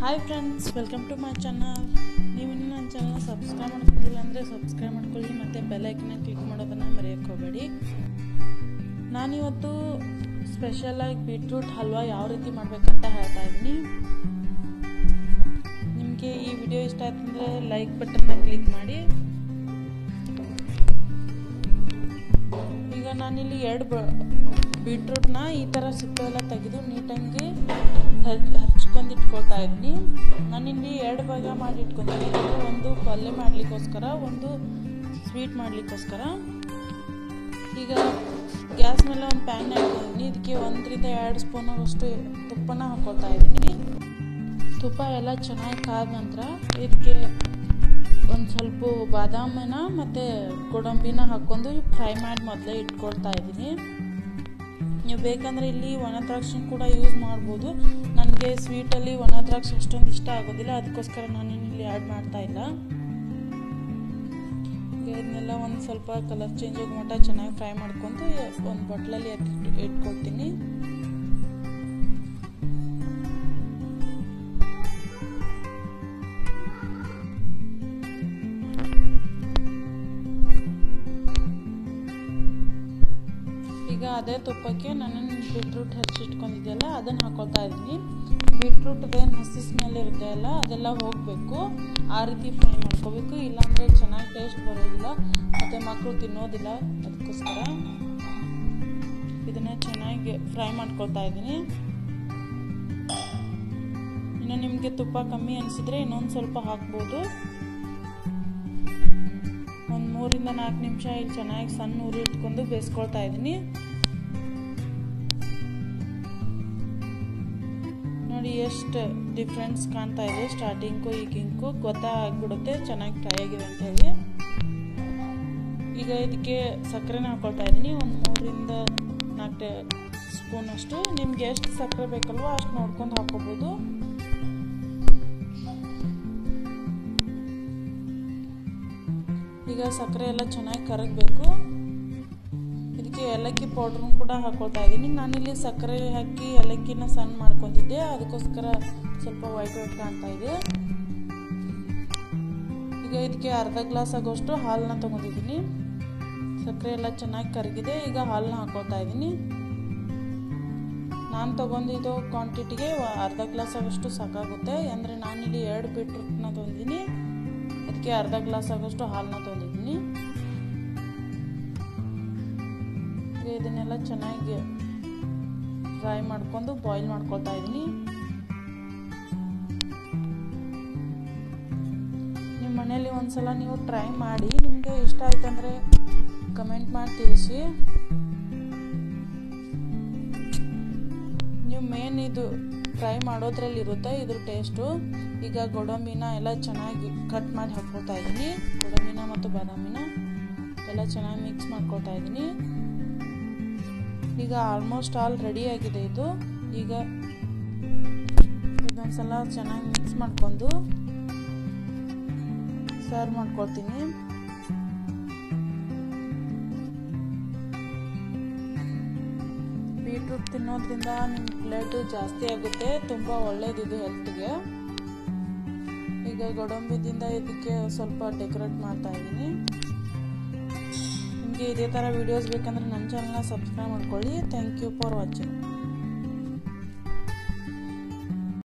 hi friends welcome to my channel ನೀವು ಇನ್ನೂ ನನ್ನ ಚಾನಲ್ನ ಸಬ್ಸ್ಕ್ರೈಬ್ ಮಾಡ್ಕೊಂಡಿಲ್ಲ ಅಂದರೆ ಸಬ್ಸ್ಕ್ರೈಬ್ ಮಾಡ್ಕೊಳ್ಳಿ ಮತ್ತು ಬೆಲ್ಲೈಕನ್ನ ಕ್ಲಿಕ್ ಮಾಡೋದನ್ನು ಮರೆಯೋಕ್ಕೆ ಹೋಗಬೇಡಿ ನಾನಿವತ್ತು ಸ್ಪೆಷಲಾಗಿ ಬೀಟ್ರೂಟ್ ಹಲ್ವಾ ಯಾವ ರೀತಿ ಮಾಡಬೇಕಂತ ಹೇಳ್ತಾ ಇದ್ದೀನಿ ನಿಮಗೆ ಈ ವಿಡಿಯೋ ಇಷ್ಟ ಆಯ್ತಂದರೆ ಲೈಕ್ ಬಟನ್ನ ಕ್ಲಿಕ್ ಮಾಡಿ ಈಗ ನಾನಿಲ್ಲಿ ಎರಡು ಬ ಬೀಟ್ರೂಟ್ನ ಈ ಥರ ಸಿಪ್ಪೆಲ್ಲ ತೆಗೆದು ನೀಟಾಗಿ ಹಚ್ಕೊಂಡು ಇಟ್ಕೊಳ್ತಾ ಇದ್ದೀನಿ ನಾನಿಲ್ಲಿ ಎರಡು ಭಾಗ ಮಾಡಿ ಇಟ್ಕೊತೀನಿ ಒಂದು ಪಲ್ಯ ಮಾಡಲಿಕ್ಕೋಸ್ಕರ ಒಂದು ಸ್ವೀಟ್ ಮಾಡಲಿಕ್ಕೋಸ್ಕರ ಈಗ ಗ್ಯಾಸ್ ಮೇಲೆ ಒಂದು ಪ್ಯಾನ್ ಹಾಕೊಂಡಿದ್ದೀನಿ ಇದಕ್ಕೆ ಒಂದರಿಂದ ಎರಡು ಸ್ಪೂನ್ ಅಷ್ಟು ತುಪ್ಪನ ಹಾಕೊಳ್ತಾ ಇದ್ದೀನಿ ತುಪ್ಪ ಎಲ್ಲ ಚೆನ್ನಾಗಿ ಕಾದ ನಂತರ ಇದಕ್ಕೆ ಒಂದು ಸ್ವಲ್ಪ ಬಾದಾಮಿನ ಮತ್ತು ಗೋಡಂಬಿನ ಹಾಕ್ಕೊಂಡು ಫ್ರೈ ಮಾಡಿ ಮೊದಲೇ ಇಟ್ಕೊಳ್ತಾ ಇದ್ದೀನಿ ನೀವು ಬೇಕಂದರೆ ಇಲ್ಲಿ ಒಣ ದ್ರಾಕ್ಷಿ ಕೂಡ ಯೂಸ್ ಮಾಡ್ಬೋದು ನನಗೆ ಸ್ವೀಟಲ್ಲಿ ಒಣ ದ್ರಾಕ್ಷಿ ಅಷ್ಟೊಂದು ಇಷ್ಟ ಆಗೋದಿಲ್ಲ ಅದಕ್ಕೋಸ್ಕರ ನಾನು ಇಲ್ಲಿ ಆ್ಯಡ್ ಮಾಡ್ತಾ ಇಲ್ಲ ಇದನ್ನೆಲ್ಲ ಒಂದು ಸ್ವಲ್ಪ ಕಲರ್ ಚೇಂಜ್ ಆಗೋ ಮಟ್ಟ ಚೆನ್ನಾಗಿ ಫ್ರೈ ಮಾಡ್ಕೊಂಡು ಒಂದು ಬಟ್ಲಲ್ಲಿ ಇಟ್ಕೊಳ್ತೀನಿ ಈಗ ಅದೇ ತುಪ್ಪಕ್ಕೆ ನಾನು ಬೀಟ್ರೂಟ್ ಹಚ್ಚಿಟ್ಕೊಂಡಿದ್ದೆಲ್ಲ ಅದನ್ನು ಹಾಕೊಳ್ತಾ ಇದ್ದೀನಿ ಬೀಟ್ರೂಟ್ದೇನು ಹಸಿ ಸ್ಮೆಲ್ ಇರುತ್ತೆ ಅಲ್ಲ ಅದೆಲ್ಲ ಹೋಗಬೇಕು ಆ ರೀತಿ ಫ್ರೈ ಮಾಡ್ಕೋಬೇಕು ಇಲ್ಲಾಂದರೆ ಚೆನ್ನಾಗಿ ಟೇಸ್ಟ್ ಬರೋದಿಲ್ಲ ಮತ್ತು ಮಕ್ಕಳು ತಿನ್ನೋದಿಲ್ಲ ಅದಕ್ಕೋಸ್ಕರ ಇದನ್ನು ಚೆನ್ನಾಗಿ ಫ್ರೈ ಮಾಡ್ಕೊಳ್ತಾ ಇದ್ದೀನಿ ಇನ್ನು ನಿಮಗೆ ತುಪ್ಪ ಕಮ್ಮಿ ಅನಿಸಿದ್ರೆ ಇನ್ನೊಂದು ಸ್ವಲ್ಪ ಹಾಕ್ಬೋದು ಒಂದು ಮೂರಿಂದ ನಾಲ್ಕು ನಿಮಿಷ ಇಲ್ಲಿ ಚೆನ್ನಾಗಿ ಸಣ್ಣ ಉರಿ ಇಟ್ಕೊಂಡು ಬೇಯಿಸ್ಕೊಳ್ತಾ ಇದ್ದೀನಿ ನೋಡಿ ಎಷ್ಟು ಡಿಫ್ರೆನ್ಸ್ ಕಾಣ್ತಾ ಇದೆ ಸ್ಟಾರ್ಟಿಂಗು ಈಗಿಂಕು ಗೊತ್ತಾಗ್ಬಿಡುತ್ತೆ ಚೆನ್ನಾಗಿ ಫ್ರೈ ಆಗಿದೆ ಅಂತ ಹೇಳಿ ಈಗ ಇದಕ್ಕೆ ಸಕ್ಕರೆನ ಹಾಕೊಳ್ತಾ ಇದ್ದೀನಿ ಒಂದು ಮೂರರಿಂದ ನಾಲ್ಕು ಸ್ಪೂನ್ ಅಷ್ಟು ನಿಮ್ಗೆ ಎಷ್ಟು ಸಕ್ಕರೆ ಬೇಕಲ್ವೋ ಅಷ್ಟು ನೋಡ್ಕೊಂಡು ಹಾಕೋಬೋದು ಈಗ ಸಕ್ಕರೆ ಎಲ್ಲ ಚೆನ್ನಾಗಿ ಕರಗಬೇಕು ಇದಕ್ಕೆ ಏಲಕ್ಕಿ ಪೌಡ್ರೂ ಕೂಡ ಹಾಕೊಳ್ತಾ ಇದ್ದೀನಿ ನಾನಿಲ್ಲಿ ಸಕ್ಕರೆ ಹಾಕಿ ಏಲಕ್ಕಿನ ಸಣ್ಣ ಮಾಡ್ಕೊಂಡಿದ್ದೆ ಅದಕ್ಕೋಸ್ಕರ ಸ್ವಲ್ಪ ವೈಟ್ ವೈಟ್ ಕಾಣ್ತಾ ಇದೆ ಈಗ ಇದಕ್ಕೆ ಅರ್ಧ ಗ್ಲಾಸ್ ಆಗೋಷ್ಟು ಹಾಲನ್ನ ತೊಗೊಂಡಿದ್ದೀನಿ ಸಕ್ಕರೆ ಎಲ್ಲ ಚೆನ್ನಾಗಿ ಕರಗಿದೆ ಈಗ ಹಾಲನ್ನ ಹಾಕೊಳ್ತಾ ಇದ್ದೀನಿ ನಾನು ತೊಗೊಂಡಿದ್ದು ಕ್ವಾಂಟಿಟಿಗೆ ಅರ್ಧ ಗ್ಲಾಸ್ ಆಗೋಷ್ಟು ಸಾಕಾಗುತ್ತೆ ಅಂದರೆ ನಾನಿಲ್ಲಿ ಎರಡು ಬೀಟ್ರೂಟ್ನ ತೊಗೊಂಡಿದ್ದೀನಿ ಅದಕ್ಕೆ ಅರ್ಧ ಗ್ಲಾಸ್ ಆಗೋಷ್ಟು ಹಾಲನ್ನ ತೊಗೊಂಡಿದ್ದೀನಿ ಇದನ್ನೆಲ್ಲ ಚೆನ್ನಾಗಿ ಫ್ರೈ ಮಾಡ್ಕೊಂಡು ಬಾಯ್ಲ್ ಮಾಡ್ಕೊಳ್ತಾ ಇದ್ದೀನಿ ನಿಮ್ಮ ಮನೇಲಿ ಒಂದ್ಸಲ ನೀವು ಟ್ರೈ ಮಾಡಿ ನಿಮಗೆ ಇಷ್ಟ ಆಯ್ತಂದ್ರೆ ಕಮೆಂಟ್ ಮಾಡಿ ತಿಳಿಸಿ ನೀವು ಮೇನ್ ಇದು ಫ್ರೈ ಮಾಡೋದ್ರಲ್ಲಿ ಇರುತ್ತೆ ಇದ್ರ ಟೇಸ್ಟು ಈಗ ಗೋಡಂಬಿನ ಎಲ್ಲ ಚೆನ್ನಾಗಿ ಕಟ್ ಮಾಡಿ ಹಾಕ್ಕೊಳ್ತಾ ಇದ್ದೀನಿ ಗೋಡಂಬಿನ ಮತ್ತು ಬಾದಾಮಿನ ಎಲ್ಲ ಚೆನ್ನಾಗಿ ಮಿಕ್ಸ್ ಮಾಡ್ಕೊಳ್ತಾ ಇದ್ದೀನಿ ಈಗ ಆಲ್ಮೋಸ್ಟ್ ಆಲ್ ರೆಡಿ ಆಗಿದೆ ಇದು ಈಗ ಇದೊಂದ್ಸಲ ಚೆನ್ನಾಗಿ ಮಿಕ್ಸ್ ಮಾಡ್ಕೊಂಡು ಸರ್ವ್ ಮಾಡ್ಕೊಳ್ತೀನಿ ಬೀಟ್ರೂಟ್ ತಿನ್ನೋದ್ರಿಂದ ನಿಮ್ಮ ಬ್ಲಡ್ ಜಾಸ್ತಿ ಆಗುತ್ತೆ ತುಂಬ ಒಳ್ಳೇದಿದೆ ಹೆಲ್ತ್ಗೆ ಈಗ ಗೋಡಂಬಿದಿಂದ ಇದಕ್ಕೆ ಸ್ವಲ್ಪ ಡೆಕೋರೇಟ್ ಮಾಡ್ತಾ ಇದ್ದೀನಿ ನಿಮಗೆ ಇದೇ ಥರ ವೀಡಿಯೋಸ್ ಬೇಕಂದ್ರೆ ನನ್ನ ಚಾನಲ್ನ ಸಬ್ಸ್ಕ್ರೈಬ್ ಮಾಡ್ಕೊಳ್ಳಿ ಥ್ಯಾಂಕ್ ಯು ಫಾರ್ ವಾಚಿಂಗ್